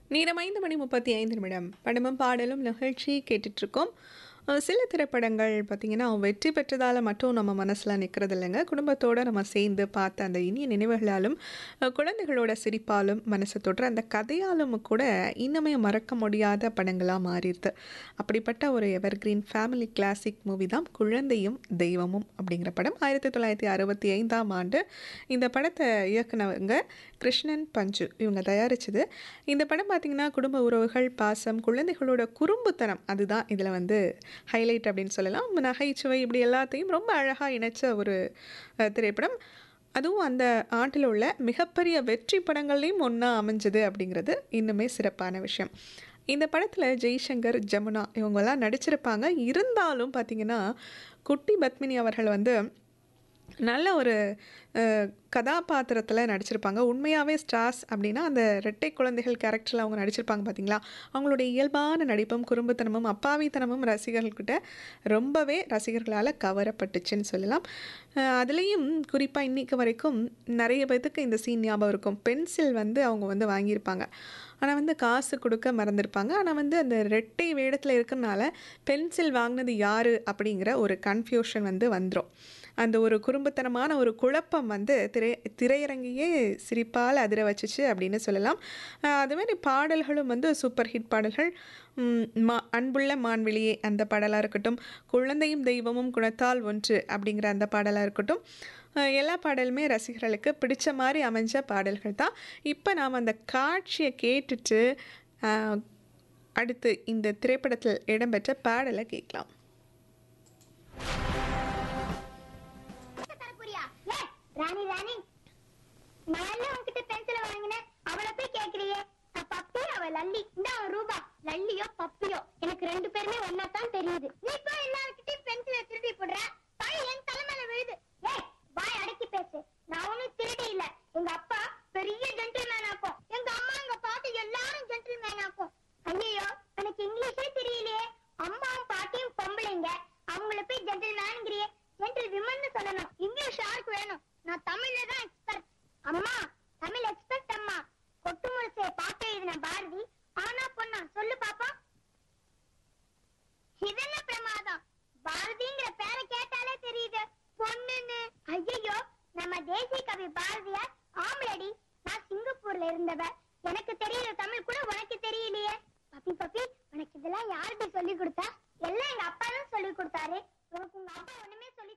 நேரம் ஐந்து மணி முப்பத்தி ஐந்து நிமிடம் படமும் பாடலும் நிகழ்ச்சி கேட்டுட்ருக்கோம் அஹ் சில திரைப்படங்கள் பார்த்திங்கன்னா வெற்றி பெற்றதால் மட்டும் நம்ம மனசில் நிற்கிறது இல்லைங்க குடும்பத்தோடு நம்ம சேர்ந்து பார்த்த அந்த இனிய நினைவுகளாலும் அஹ் குழந்தைகளோட சிரிப்பாலும் மனசை தொற்ற அந்த கதையாலும் கூட இன்னுமே மறக்க முடியாத படங்களாக மாறிடுது அப்படிப்பட்ட ஒரு எவர்கிரீன் ஃபேமிலி கிளாசிக் மூவி தான் குழந்தையும் தெய்வமும் அப்படிங்கிற படம் ஆயிரத்தி தொள்ளாயிரத்தி அறுபத்தி ஐந்தாம் ஆண்டு இந்த படத்தை இயக்குனவங்க கிருஷ்ணன் பஞ்சு இவங்க தயாரிச்சது இந்த படம் பார்த்திங்கன்னா குடும்ப உறவுகள் பாசம் குழந்தைகளோட குறும்புத்தனம் அதுதான் இதில் வந்து ஹைலைட் அப்படின்னு சொல்லலாம் நகைச்சுவை இப்படி எல்லாத்தையும் ரொம்ப அழகாக இணைச்ச ஒரு அஹ், திரைப்படம் அதுவும் அந்த ஆண்டில் உள்ள மிகப்பெரிய வெற்றி படங்கள்லேயும் ஒன்றா அமைஞ்சது அப்படிங்கிறது இன்னுமே சிறப்பான விஷயம் இந்த படத்தில் ஜெய்சங்கர் ஜமுனா இவங்கெல்லாம் நடிச்சிருப்பாங்க இருந்தாலும் பார்த்திங்கன்னா குட்டி பத்மினி அவர்கள் வந்து நல்ல ஒரு கதாபாத்திரத்தில் நடிச்சிருப்பாங்க உண்மையாகவே ஸ்டார்ஸ் அப்படின்னா அந்த ரெட்டை குழந்தைகள் கேரக்டரில் அவங்க நடிச்சிருப்பாங்க பார்த்தீங்களா அவங்களுடைய இயல்பான நடிப்பும் குறும்புத்தனமும் அப்பாவித்தனமும் ரசிகர்கள்கிட்ட ரொம்பவே ரசிகர்களால் கவரப்பட்டுச்சுன்னு சொல்லலாம் அஹ் அதுலேயும் குறிப்பாக இன்னைக்கு வரைக்கும் நிறைய பேத்துக்கு இந்த சீன் ஞாபகம் இருக்கும் பென்சில் வந்து அவங்க வந்து வாங்கியிருப்பாங்க ஆனால் வந்து காசு கொடுக்க மறந்துருப்பாங்க ஆனால் வந்து அந்த ரெட்டை வேடத்தில் இருக்கிறனால பென்சில் வாங்கினது யார் அப்படிங்கிற ஒரு கன்ஃபியூஷன் வந்து வந்துடும் அந்த ஒரு குறும்புத்தனமான ஒரு குழப்பம் வந்து திரை திரையரங்கையே சிரிப்பால் அதிர வச்சுச்சு அப்படின்னு சொல்லலாம் அஹ் அது மாதிரி பாடல்களும் வந்து சூப்பர் ஹிட் பாடல்கள் உம், மா அன்புள்ள மான்வெளியே அந்த பாடலாக இருக்கட்டும் குழந்தையும் தெய்வமும் குணத்தால் ஒன்று அப்படிங்கிற அந்த பாடலாக இருக்கட்டும் அஹ் எல்லா பாடலுமே ரசிகர்களுக்கு பிடிச்ச மாதிரி அமைஞ்ச பாடல்கள் தான் இப்போ நாம் அந்த காட்சியை கேட்டுட்டு அஹ், அடுத்து இந்த திரைப்படத்தில் இடம்பெற்ற பாடலை கேட்கலாம் தரப்புரியா ஏ ராணி ராணி நான் உன்கிட்ட பென்சில் வாங்கினேன் அவளை போய் கேக்குறியே நான் பப்பி அவ லல்லி இந்த அவன் ரூபா லல்லியோ பப்பியோ எனக்கு ரெண்டு பேருமே ஒன்னா தான் தெரியுது நீ போய் எல்லார்கிட்டயும் பென்சிலை திருடி போடுற பழி என் தலைமையில விழுது ஏ வாய் அடக்கி பேசு நான் ஒண்ணும் திருடி இல்ல எங்க அப்பா பெரிய ஜென்டில்மேன் ஆக்கும் எங்க அம்மா எங்க பாட்டி எல்லாரும் ஜென்டில்மேன் ஆக்கும் ஐயோ எனக்கு இங்கிலீஷே தெரியலையே அம்மாவும் பாட்டியும் பொம்பளைங்க அவங்கள போய் ஜென்டில்மேன்ங்கிறியே ஜென்டில் விமன் சொல்லணும் இங்கிலீஷ் யாருக்கு வேணும் நான் தமிழ்ல தான் எக்ஸ்பர்ட் அம்மா தமிழ் எக்ஸ்பர்ட் அம்மா கொட்டு முழுசைய பாட்டு எழுதின பாரதி ஆனா பொண்ணா சொல்லு பாப்பா இதென்ன பிரமாதம் பாரதிங்கிற பேரை கேட்டாலே தெரியுது பொண்ணுன்னு ஐயோ நம்ம தேசிய கவி பாரதியார் ஆம்பளடி நான் சிங்கப்பூர்ல இருந்தவ எனக்கு தெரியுற தமிழ் கூட உனக்கு தெரியலையே பப்பி பப்பி உனக்கு இதெல்லாம் யார்கிட்ட சொல்லி கொடுத்தா எல்லாம் எங்க அப்பா தான் சொல்லி கொடுத்தாரு உனக்கு உங்க அப்பா ஒண்ணுமே சொல்லி